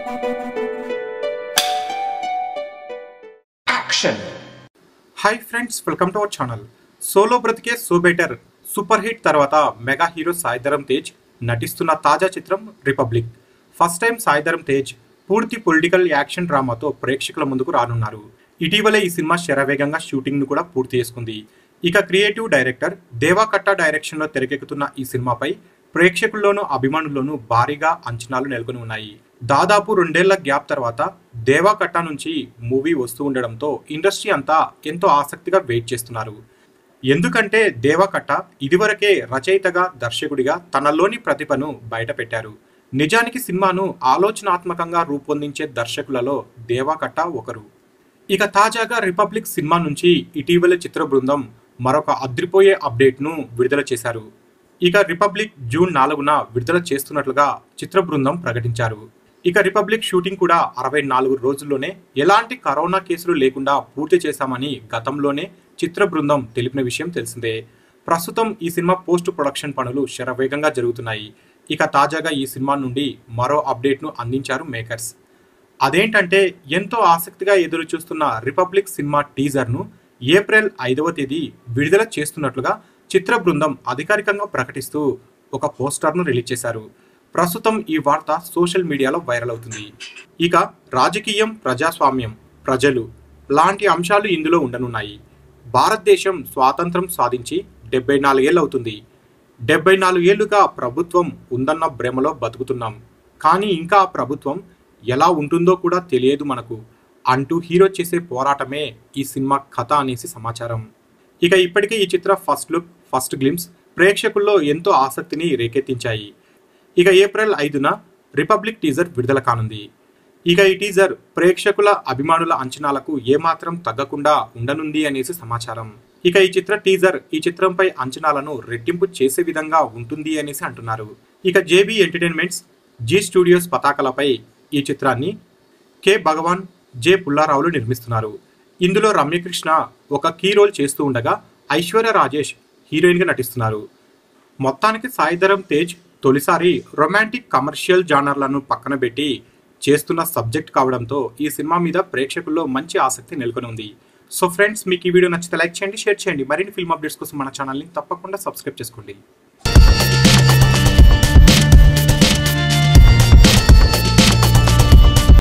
action hi friends welcome to our channel solo Brathuke so better super hit తర్వాత mega hero Saidharam Tej నటిస్తున్న తాజా చిత్రం Republic first time Saidharam Tej పూర్తి political action డ్రామాతో ప్రేక్షకుల ముందుకు రానున్నారు ఇటీవలే ఈ సినిమా శరవేగంగా షూటింగ్ ను కూడా పూర్తి చేసుకుంది ఇక క్రియేటివ్ డైరెక్టర్ దేవాకట్ట డైరెక్షన్ లో తెరకెక్కుతున్న ఈ సినిమాపై ప్రేక్షకుల్లోనూ అభిమానుల్లోనూ భారీగా అంచనాలు నెలకొని ఉన్నాయి దాదాపు రెండేళ్ల గ్యాప్ తర్వాత దేవాకట్ట నుంచి మూవీ వస్తూ ఉండడంతో ఇండస్ట్రీ అంతా ఎంతో ఆసక్తిగా వెయిట్ చేస్తున్నారు ఎందుకంటే దేవాకట్ట ఇదివరకే రచయితగా దర్శకుడిగా తనలోని ప్రతిభను బయటపెట్టారు నిజానికి సినిమాను ఆలోచనాత్మకంగా రూపొందించే దర్శకులలో దేవాకట్ట ఒకరు ఇక తాజాగా రిపబ్లిక్ సినిమా నుంచి ఇటీవల చిత్ర బృందం మరొక అద్రిపోయే అప్డేట్ను విడుదల చేశారు ఇక రిపబ్లిక్ జూన్ నాలుగున విడుదల చేస్తున్నట్లుగా చిత్ర బృందం ప్రకటించారు ఇక రిపబ్లిక్ షూటింగ్ కూడా అరవై నాలుగు రోజుల్లోనే ఎలాంటి కరోనా కేసులు లేకుండా పూర్తి చేశామని గతంలోనే చిత్ర బృందం తెలిపిన విషయం తెలిసిందే ప్రస్తుతం ఈ సినిమా పోస్ట్ ప్రొడక్షన్ పనులు శరవేగంగా జరుగుతున్నాయి ఇక తాజాగా ఈ సినిమా నుండి మరో అప్డేట్ను అందించారు మేకర్స్ అదేంటంటే ఎంతో ఆసక్తిగా ఎదురు చూస్తున్న రిపబ్లిక్ సినిమా టీజర్ను ఏప్రిల్ ఐదవ తేదీ విడుదల చేస్తున్నట్లుగా చిత్ర బృందం అధికారికంగా ప్రకటిస్తూ ఒక పోస్టర్ను రిలీజ్ చేశారు ప్రస్తుతం ఈ వార్త సోషల్ మీడియాలో వైరల్ అవుతుంది ఇక రాజకీయం ప్రజాస్వామ్యం ప్రజలు లాంటి అంశాలు ఇందులో ఉండనున్నాయి భారతదేశం స్వాతంత్రం సాధించి డెబ్బై నాలుగేళ్ళు అవుతుంది డెబ్బై నాలుగేళ్లుగా ప్రభుత్వం ఉందన్న భ్రమలో బతుకుతున్నాం కానీ ఇంకా ఆ ప్రభుత్వం ఎలా ఉంటుందో కూడా తెలియదు మనకు అంటూ హీరో చేసే పోరాటమే ఈ సినిమా కథ అనేసి సమాచారం ఇక ఇప్పటికే ఈ చిత్ర ఫస్ట్ లుక్ ఫస్ట్ గ్లిమ్స్ ప్రేక్షకుల్లో ఎంతో ఆసక్తిని రేకెత్తించాయి ఇక ఏప్రిల్ ఐదున రిపబ్లిక్ టీజర్ విడుదల కానుంది ఇక ఈ టీజర్ ప్రేక్షకుల అభిమానుల అంచనాలకు ఏమాత్రం తగ్గకుండా ఉండనుంది అనేసి సమాచారం ఇక ఈ చిత్ర టీజర్ ఈ చిత్రంపై అంచనాలను రెట్టింపు చేసే విధంగా ఉంటుంది అనేసి అంటున్నారు ఇక జేబీ ఎంటర్టైన్మెంట్స్ జీ స్టూడియోస్ పతాకలపై ఈ చిత్రాన్ని కె భగవాన్ జె పుల్లారావులు నిర్మిస్తున్నారు ఇందులో రమ్యకృష్ణ ఒక కీ రోల్ చేస్తూ ఉండగా ఐశ్వర్య రాజేష్ హీరోయిన్గా నటిస్తున్నారు మొత్తానికి సాయిధరం తేజ్ తొలిసారి రొమాంటిక్ కమర్షియల్ జానర్లను పక్కన పెట్టి చేస్తున్న సబ్జెక్ట్ కావడంతో ఈ సినిమా మీద ప్రేక్షకుల్లో మంచి ఆసక్తి నెలకొని ఉంది సో ఫ్రెండ్స్ మీకు ఈ వీడియో నచ్చితే లైక్ చేయండి షేర్ చేయండి మరిన్ని ఫిల్మ్ అప్డేట్స్ కోసం మన ఛానల్ని తప్పకుండా సబ్స్క్రైబ్ చేసుకోండి